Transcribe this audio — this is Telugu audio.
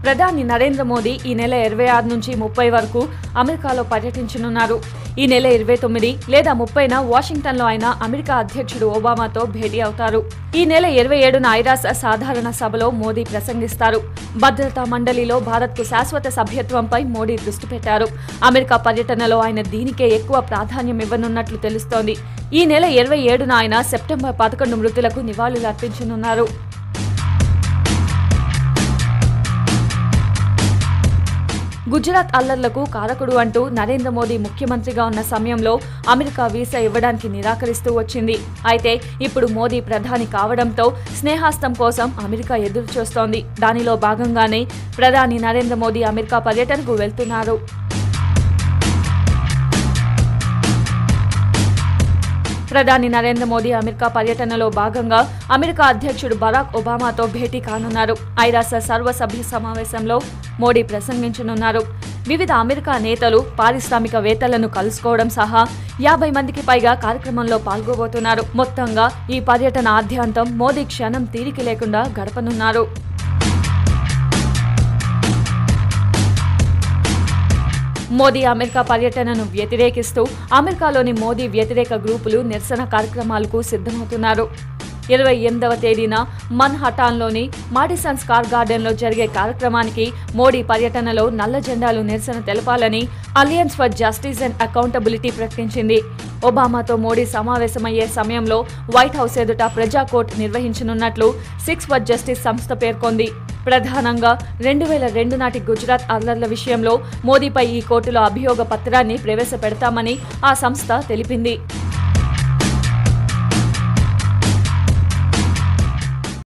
ప్రధాని నరేంద్ర మోదీ ఈ నెల ఇరవై ఆరు నుంచి ముప్పై వరకు అమెరికాలో పర్యటించనున్నారు ఈ నెల ఇరవై తొమ్మిది లేదా ముప్పైన వాషింగ్టన్లో ఆయన అమెరికా అధ్యక్షుడు ఒబామాతో భేటీ అవుతారు ఈ నెల ఇరవై ఏడున ఐరాస సాధారణ సభలో మోదీ ప్రసంగిస్తారు భద్రతా మండలిలో భారత్కు శాశ్వత సభ్యత్వంపై మోడీ దృష్టి పెట్టారు అమెరికా పర్యటనలో ఆయన దీనికే ఎక్కువ ప్రాధాన్యం ఇవ్వనున్నట్లు తెలుస్తోంది ఈ నెల ఇరవై ఏడున ఆయన సెప్టెంబర్ పదకొండు మృతులకు నివాళులు అర్పించనున్నారు గుజరాత్ అల్లర్లకు కారకుడు అంటూ నరేంద్ర మోదీ ముఖ్యమంత్రిగా ఉన్న సమయంలో అమెరికా వీసా ఇవ్వడానికి నిరాకరిస్తూ వచ్చింది అయితే ఇప్పుడు మోదీ ప్రధాని కావడంతో స్నేహాస్తం కోసం అమెరికా ఎదురు చూస్తోంది దానిలో భాగంగానే ప్రధాని నరేంద్ర మోదీ అమెరికా పర్యటనకు వెళ్తున్నారు ప్రధాని నరేంద్ర మోదీ అమెరికా పర్యటనలో భాగంగా అమెరికా అధ్యక్షుడు బరాక్ ఒబామాతో భేటీ కానున్నారు ఐరాస సర్వసభ్య సమావేశంలో మోడీ ప్రసంగించనున్నారు వివిధ అమెరికా నేతలు పారిశ్రామికవేత్తలను కలుసుకోవడం సహా యాభై మందికి పైగా కార్యక్రమంలో పాల్గొబోతున్నారు మొత్తంగా ఈ పర్యటన ఆద్యాంతం మోదీ క్షణం తీరిక లేకుండా గడపనున్నారు మోదీ అమెరికా పర్యటనను వ్యతిరేకిస్తూ అమెరికాలోని మోదీ వ్యతిరేక గ్రూపులు నిరసన కార్యక్రమాలకు సిద్ధమవుతున్నారు ఇరవై ఎనిమిదవ తేదీన మన్హటాన్లోని మాడిసన్ స్కార్ గార్డెన్లో జరిగే కార్యక్రమానికి మోడీ పర్యటనలో నల్ల జెండాలు నిరసన తెలపాలని Alliance for Justice and Accountability ప్రకటించింది ఒబామాతో మోడీ సమావేశమయ్యే సమయంలో వైట్ హౌస్ ఎదుట ప్రజా కోర్టు నిర్వహించనున్నట్లు సిక్స్ ఫర్ జస్టిస్ సంస్థ పేర్కొంది ప్రధానంగా రెండు వేల రెండు నాటి గుజరాత్ అల్లర్ల విషయంలో మోదీపై ఈ కోర్టులో అభియోగ పత్రాన్ని ప్రవేశపెడతామని ఆ సంస్థ తెలిపింది